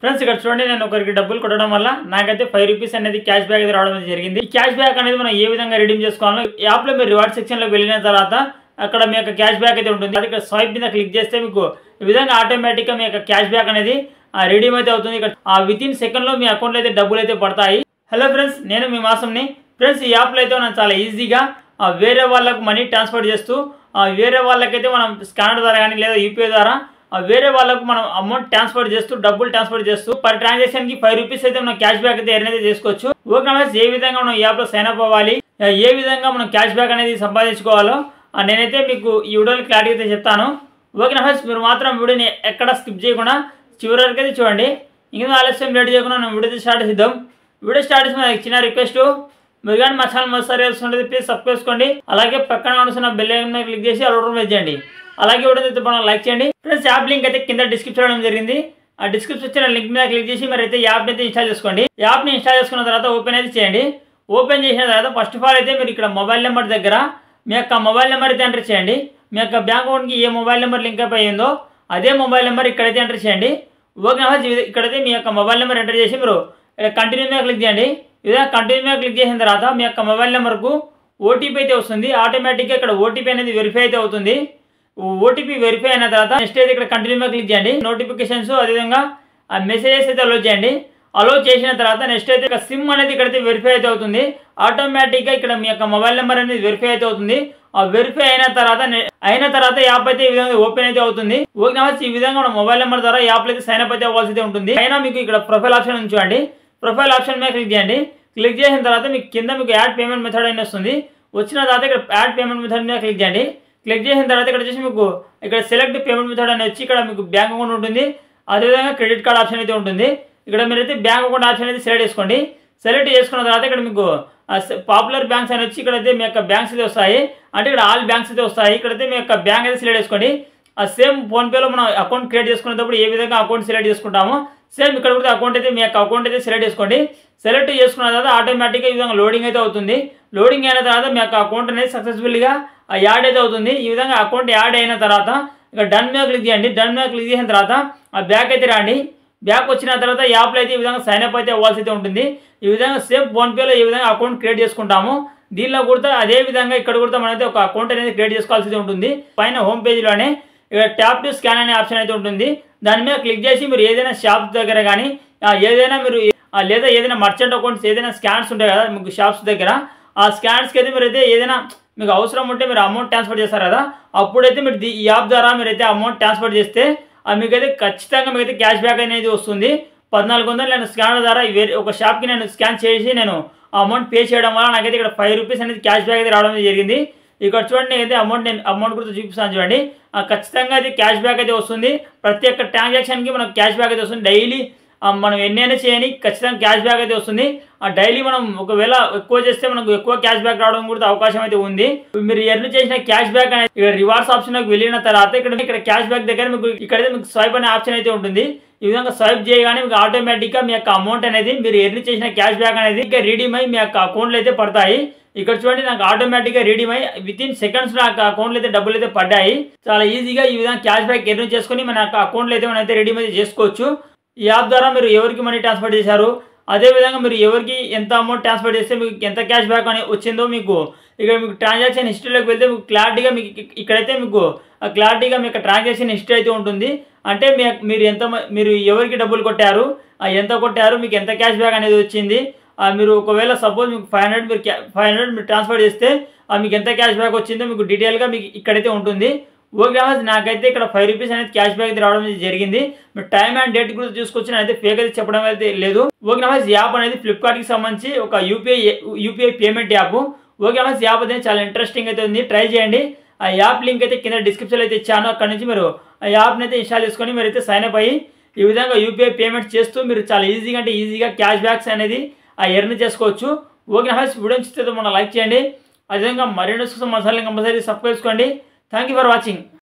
friends ఇక్కడ చూడండి నేను ఒకరికి డబ్బులు కొట్టడం వల్ల నాకైతే ఫైవ్ రూపీస్ అనేది క్యాష్ బ్యాక్ అయితే రావడం అనేది జరిగింది ఈ క్యాష్ బ్యాక్ అనేది మనం ఏ విధంగా రిడీమ్ చేసుకోవాలో ఈ యాప్లో మీరు రివార్డ్ సెక్షన్లో వెళ్ళిన తర్వాత అక్కడ మీ యొక్క క్యాష్ బ్యాక్ అయితే ఉంటుంది అది ఇక్కడ స్వైప్ మీద క్లిక్ చేస్తే మీకు ఈ విధంగా ఆటోమేటిక్గా మీ యొక్క క్యాష్ బ్యాక్ అనేది రిడీమ్ అయితే అవుతుంది ఇక్కడ ఆ విత్ ఇన్ సెకండ్లో మీ అకౌంట్లో అయితే డబ్బులు అయితే పడతాయి హలో ఫ్రెండ్స్ నేను మీ మాసంని ఫ్రెండ్స్ ఈ యాప్లో అయితే మనం చాలా ఈజీగా ఆ, వేరే వాళ్ళకు మనీ ట్రాన్స్ఫర్ చేస్తూ ఆ, వేరే వాళ్ళకైతే మనం స్కానర్ ద్వారా కానీ లేదా యూపీఐ ద్వారా ఆ, వేరే వాళ్ళకు మనం అమౌంట్ ట్రాన్స్ఫర్ చేస్తూ డబ్బులు ట్రాన్స్ఫర్ చేస్తూ పర్ ట్రాన్సాక్షన్ కి ఫైవ్ రూపీస్ అయితే మనం క్యాష్ బ్యాక్ అయితే ఎర్న్ అయితే చేసుకోవచ్చు ఓకే ఫ్రెండ్స్ ఏ విధంగా మనం ఈ యాప్లో సైన్ అప్ అవ్వాలి ఆ, ఏ విధంగా మనం క్యాష్ బ్యాక్ అనేది సంపాదించుకోవాలో ఆ, నేనైతే మీకు ఈ వీడియోని క్లారిటీ అయితే చెప్తాను ఓకే ఫ్రెండ్స్ మీరు మాత్రం వీడియోని ఎక్కడ స్కిప్ చేయకుండా చివరి వరకు అయితే చూడండి ఇంకా ఆలస్యం లేట్ చేయకుండా మనం వీడియో అయితే స్టార్ట్ చేద్దాం వీడియో స్టార్ట్ చేసిన చిన్న రిక్వెస్ట్ మీరు కానీ మా ఛానల్ మొదటిసారి వేస్తుంటే ప్లీజ్ సబ్స్క్రైబ్ చేసుకోండి అలాగే పక్కన ఉన్న బెల్ ఐకాన్ మీద క్లిక్ చేసి అలవడం మీద చేయండి అలాగే వీడియో అయితే మనం లైక్ చేయండి ఫ్రెండ్స్ యాప్ లింక్ అయితే కింద డిస్క్రిప్షన్ ఇవ్వడం జరిగింది ఆ డిస్క్రిప్షన్ వచ్చిన లింక్ మీద క్లిక్ చేసి మరి అయితే యాప్ అయితే ఇన్స్టాల్ చేసుకోండి యాప్ని ఇన్స్టాల్ చేసుకున్న తర్వాత ఓపెన్ అయితే చేయండి ఓపెన్ చేసిన తర్వాత ఫస్ట్ ఆఫ్ ఆల్ అయితే మీరు ఇక్కడ మొబైల్ నెంబర్ దగ్గర మీ యొక్క మొబైల్ నెంబర్ అయితే ఎంటర్ చేయండి మీ యొక్క బ్యాంక్ అకౌంట్కి ఏ మొబైల్ నెంబర్ లింక్ అప్ అయ్యిందో అదే మొబైల్ నెంబర్ ఇక్కడైతే ఎంటర్ చేయండి ఓకే ఇక్కడైతే మీ యొక్క మొబైల్ నెంబర్ ఎంటర్ చేసి మీరు కంటిన్యూ మీద క్లిక్ చేయండి ఈ విధంగా కంటిన్యూ మీద క్లిక్ చేసిన తర్వాత మీ యొక్క మొబైల్ నెంబర్కు ఓటీపీ అయితే వస్తుంది ఆటోమేటిక్గా ఇక్కడ ఓటీపీ అనేది వెరిఫై అయితే అవుతుంది ఓటీపీ వెరిఫై అయిన తర్వాత నెక్స్ట్ అయితే ఇక్కడ కంటిన్యూ మీద క్లిక్ చేయండి నోటిఫికేషన్స్ అదేవిధంగా ఆ మెసేజెస్ అయితే అలో చేయండి అలో చేసిన తర్వాత నెక్స్ట్ అయితే ఇక్కడ సిమ్ అనేది ఇక్కడైతే వెరిఫై అయితే అవుతుంది ఆటోమేటిక్గా ఇక్కడ మీ యొక్క మొబైల్ నెంబర్ అనేది వెరిఫై అయితే అవుతుంది ఆ వెరిఫై అయిన తర్వాత నె- అయిన తర్వాత యాప్ అయితే ఈ విధంగా ఓపెన్ అయితే అవుతుంది ఓకే నమస్తే ఈ విధంగా మన మొబైల్ నెంబర్ ద్వారా యాప్ అయితే సైన్ అప్ అయితే అవ్వాల్సి అయితే ఉంటుంది అయినా మీకు ఇక్కడ ప్రొఫైల్ ఆప్షన్ ఉంచండి ప్రొఫైల్ ఆప్షన్ మీద క్లిక్ చేయండి క్లిక్ చేసిన తర్వాత మీకు కింద మీకు యాడ్ పేమెంట్ మెథడ్ అని వస్తుంది వచ్చిన తర్వాత ఇక్కడ యాడ్ పేమెంట్ మెథడ్ మీద క్లిక్ చేయండి క్లిక్ చేసిన తర్వాత ఇక్కడ వచ్చేసి మీకు ఇక్కడ సెలెక్ట్ పేమెంట్ మెథడ్ అని వచ్చి ఇక్కడ మీకు బ్యాంక్ అకౌంట్ ఉంటుంది అదేవిధంగా క్రెడిట్ కార్డ్ ఆప్షన్ అయితే ఉంటుంది ఇక్కడ మీరైతే బ్యాంక్ అకౌంట్ ఆప్షన్ అయితే సెలెక్ట్ చేసుకోండి సెలెక్ట్ చేసుకున్న తర్వాత ఇక్కడ మీకు పాపులర్ బ్యాంక్స్ అని వచ్చి ఇక్కడైతే మీ యొక్క బ్యాంక్స్ అయితే వస్తాయి అంటే ఇక్కడ ఆల్ బ్యాంక్స్ అయితే వస్తాయి ఇక్కడైతే మీ యొక్క బ్యాంక్ అయితే సెలెక్ట్ చేసుకోండి ఆ సేమ్ ఫోన్పేలో మనం అకౌంట్ క్రియేట్ చేసుకునేటప్పుడు ఏ విధంగా అకౌంట్ సెలెక్ట్ చేసుకుంటామో సేమ్ ఇక్కడ కూడా అకౌంట్ అయితే మీ యొక్క అకౌంట్ అయితే సెలెక్ట్ చేసుకోండి సెలెక్ట్ చేసుకున్న తర్వాత ఆటోమేటిక్గా ఈ విధంగా లోడింగ్ అయితే అవుతుంది లోడింగ్ అయిన తర్వాత మీ యొక్క అకౌంట్ అనేది సక్సెస్ఫుల్గా యాడ్ అయితే అవుతుంది ఈ విధంగా అకౌంట్ యాడ్ అయిన తర్వాత ఇక్కడ డన్ మీద క్లిక్ చేయండి డన్ మీద క్లిక్ చేసిన తర్వాత ఆ బ్యాక్ అయితే రండి బ్యాక్ వచ్చిన తర్వాత యాప్లో అయితే ఈ విధంగా సైన్ అప్ అయితే అవ్వాల్సి అయితే ఉంటుంది ఈ విధంగా సేమ్ ఫోన్పేలో ఈ విధంగా అకౌంట్ క్రియేట్ చేసుకుంటాము దీనిలో కూడా అదే విధంగా ఇక్కడ కూడా మనమైతే ఒక అకౌంట్ అనేది క్రియేట్ చేసుకోవాల్సి అయితే ఉంటుంది పైన హోమ్ పేజ్లోనే ఇక్కడ ట్యాప్ టు స్కాన్ అనే ఆప్షన్ అయితే ఉంటుంది దాని మీద క్లిక్ చేసి మీరు ఏదైనా షాప్ దగ్గర కానీ ఆ, ఏదైనా మీరు ఆ, లేదా ఏదైనా మర్చెంట్ అకౌంట్స్ ఏదైనా స్కాన్స్ ఉంటాయి కదా మీకు షాప్స్ దగ్గర ఆ స్కాన్స్కి అయితే మీరు అయితే ఏదైనా మీకు అవసరం ఉంటే మీరు అమౌంట్ ట్రాన్స్ఫర్ చేస్తారు కదా అప్పుడైతే మీరు దీ- ఈ యాప్ ద్వారా మీరైతే అమౌంట్ ట్రాన్స్ఫర్ చేస్తే ఆ మీకైతే ఖచ్చితంగా మీకైతే క్యాష్ బ్యాక్ అనేది వస్తుంది పద్నాలుగు వందలు నేను స్కానర్ ద్వారా వేరే ఒక షాప్కి నేను స్కాన్ చేసి నేను ఆ అమౌంట్ పే చేయడం వల్ల నాకైతే ఇక్కడ ఫైవ్ రూపీస్ అనేది క్యాష్ బ్యాక్ అయితే రావడం జరిగింది ఇక్కడ చూడండి అయితే అమౌంట్ నేను అమౌంట్ గురించి చూపిస్తాను చూడండి ఆ, ఖచ్చితంగా అయితే క్యాష్ బ్యాక్ అయితే వస్తుంది ప్రతి ఒక్క ట్రాన్సాక్షన్కి మనకు క్యాష్ బ్యాక్ అయితే వస్తుంది డైలీ మనం ఎన్నైనా చేయని ఖచ్చితంగా క్యాష్ బ్యాక్ అయితే వస్తుంది ఆ డైలీ మనం ఒకవేళ ఎక్కువ చేస్తే మనకు ఎక్కువ క్యాష్ బ్యాక్ రావడం కూడా అవకాశం అయితే ఉంది మీరు ఎర్న్ చేసిన క్యాష్ బ్యాక్ అనేది ఇక్కడ రివార్డ్స్ ఆప్షన్ లోకి వెళ్ళిన తర్వాత ఇక్కడ ఇక్కడ క్యాష్ బ్యాక్ దగ్గర మీకు ఇక్కడైతే మీకు స్వైప్ అనే ఆప్షన్ అయితే ఉంటుంది ఈ విధంగా స్వైప్ చేయగానే మీకు ఆటోమేటిక్ గా మీ యొక్క అమౌంట్ అనేది మీరు ఎర్న్ చేసిన క్యాష్ బ్యాక్ అనేది ఇంకా రీడీమ్ అయి మీ యొక్క అకౌంట్లో అయితే పడతాయి ఇక్కడ చూడండి నాకు ఆటోమేటిక్ గా రీడీమ్ అయ్యి విత్ ఇన్ సెకండ్స్ నాకు అకౌంట్లో అయితే డబ్బులు అయితే పడ్డాయి చాలా ఈజీగా ఈ విధంగా క్యాష్ బ్యాక్ ఎర్న్ చేసుకొని మన అకౌంట్లో అయితే మనం అయితే రెడీ అయితే చేసుకోవచ్చు ఈ యాప్ ద్వారా మీరు ఎవరికి మనీ ట్రాన్స్ఫర్ చేశారు అదేవిధంగా మీరు ఎవరికి ఎంత అమౌంట్ ట్రాన్స్ఫర్ చేస్తే మీకు ఎంత క్యాష్ బ్యాక్ అని వచ్చిందో మీకు ఇక్కడ మీకు ట్రాన్సాక్షన్ హిస్టరీలోకి వెళ్తే మీకు క్లారిటీగా మీకు ఇక్- ఇక్కడైతే మీకు ఆ క్లారిటీగా మీకు ట్రాన్సాక్షన్ హిస్టరీ అయితే ఉంటుంది అంటే మీ మీరు ఎంత మ- మీరు ఎవరికి డబ్బులు కొట్టారు ఆ ఎంత కొట్టారు మీకు ఎంత క్యాష్ బ్యాక్ అనేది వచ్చింది ఆ మీరు ఒకవేళ సపోజ్ మీకు ఫైవ్ హండ్రెడ్ మీరు ఫైవ్ హండ్రెడ్ మీరు ట్రాన్స్ఫర్ చేస్తే ఆ మీకు ఎంత క్యాష్ బ్యాక్ వచ్చిందో మీకు డీటెయిల్గా మీకు ఇక్కడైతే ఉంటుంది ఓకే గ్రామర్స్ నాకైతే ఇక్కడ ఫైవ్ రూపీస్ అనేది క్యాష్ బ్యాక్ అయితే రావడం అనేది జరిగింది మీరు టైం అండ్ డేట్ గురించి చూసుకొచ్చి అయితే ఫేక్ అయితే చెప్పడం అయితే లేదు ఓకే గ్రామర్స్ యాప్ అనేది ఫ్లిప్కార్ట్కి సంబంధించి ఒక UPI UPI payment app okay గ్రామర్స్ యాప్ అనేది చాలా ఇంట్రెస్టింగ్ అయితే ఉంది ట్రై చేయండి ఆ యాప్ లింక్ అయితే కింద డిస్క్రిప్షన్లో అయితే ఇచ్చాను అక్కడ నుంచి మీరు ఆ యాప్ని అయితే ఇన్స్టాల్ చేసుకొని మీరు అయితే సైన్ అప్ అయ్యి ఈ విధంగా యూపీఐ పేమెంట్ చేస్తూ మీరు చాలా ఈజీగా అంటే ఈజీగా క్యాష్ బ్యాక్స్ అనేది ఆ ఎర్న్ చేసుకోవచ్చు ఓకే గ్రామర్స్ వీడియో నచ్చితే మనం లైక్ చేయండి అదేవిధంగా మరిన్ని కోసం మసాలా కంపల్సరీ సబ్స్క్రైబ్ చేసుకోండి థ్యాంక్ యూ ఫర్ వాచింగ్